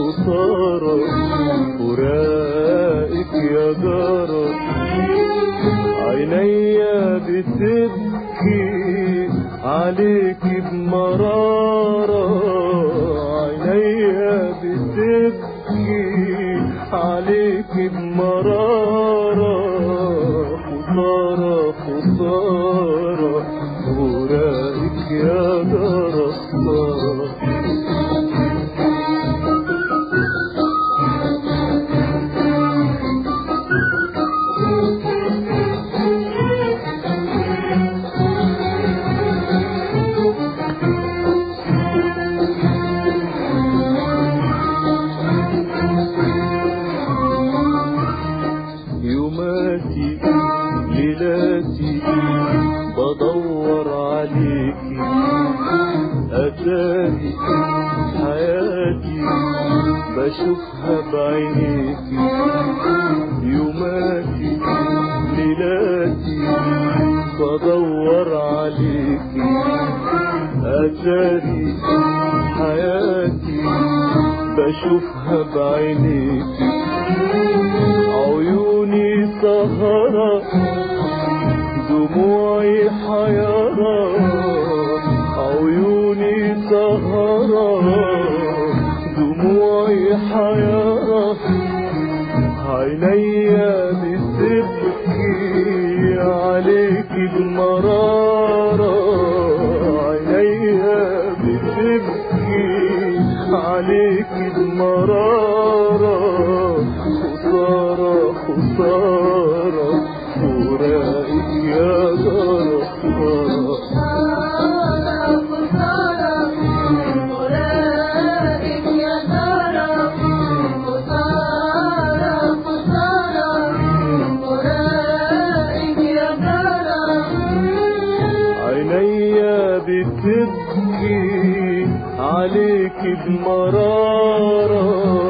خسارة فراقك يا جارة عينيا بتبكي عليك بمرارة عينيا بتبكي عليك بمرارة خسارة خسارة فراقك يا جارة خسارة يوماتي ليلاتي بدور عليكي أتاري حياتي بشوفها بعينيكي يوماتي ليلاتي بدور عليكي أتاري حياتي بشوفها بعينيكي عيوني سهرة دموعي حيرة عيوني سهرة دموعي حيرة عينيا بتبكي عليك بمرارة عينيا بتبكي عليك بمرارة خسارة خسارة فراقك يا جارة خسارة عينيا بتبكي عليك بمرارة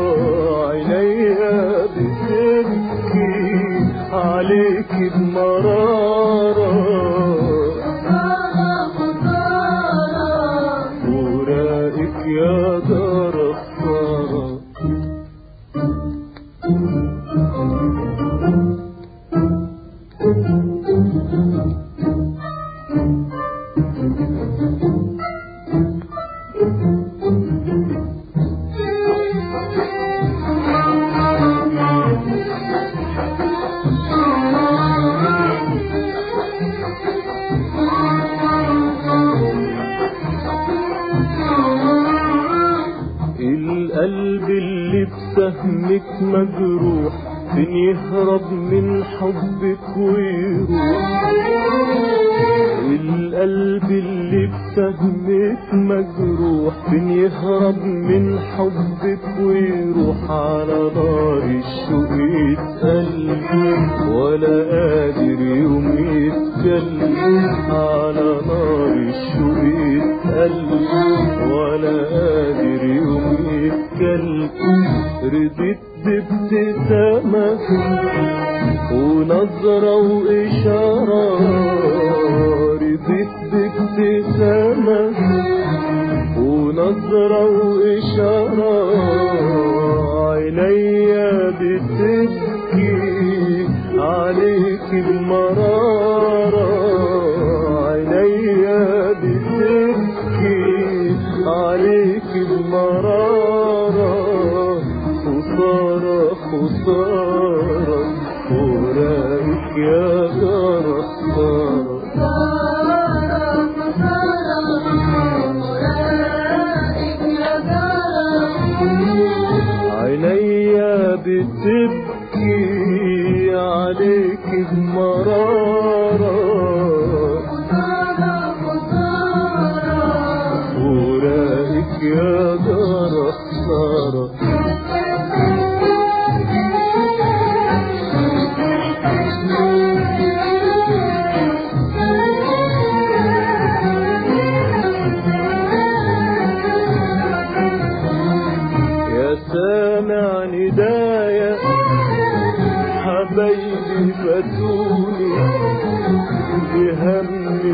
عينيا بتبكي عليك بمرارة فراقك يا دار الثرى القلب اللي بسهمك مجروح فين يهرب من حبك ويروح القلب اللي بسهمك مجروح فين يهرب من حبك ويروح على نار الشوق يتقلب ولا قادر يوم يتكلم على نار الشوق يتقلب ولا قادر يوم يتكلم رديت بابتسامة ونظرة وإشارة رضيت بابتسامة ونظرة وإشارة عينيا بتبكي عليك بمرارة عينيا بتبكي عليك بمرارة خسارة خسارة فراقك يا دار خسارة عينيا بتبكي عليك بمرارة فراقك يا دار خسارة يا سامع ندايا حبايبي فاتوني بهمي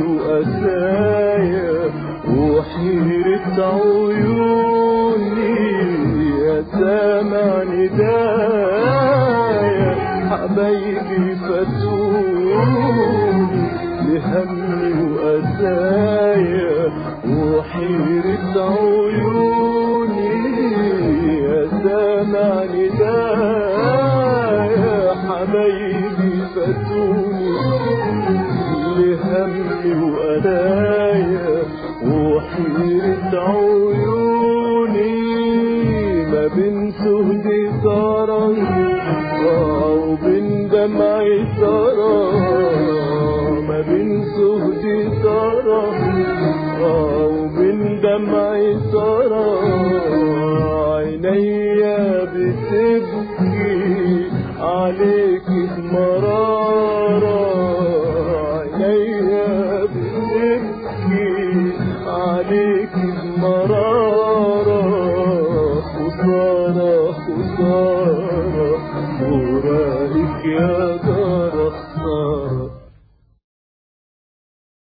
وأسايا وحيرة عيوني يا سامع ندايا حبايبي فاتوني لهمي وأسايا وحيرة عيوني يا سامع ندايا حبايبي فاتوني لهمي وأدايا وحيرة عيوني ما بين سهدي سهرة وبين دمعي سهرة ما بين سهدي سهرة وبين دمعي سهرة عينيا بتبكي عليك مرارة عينيا بتبكي عليك مرارة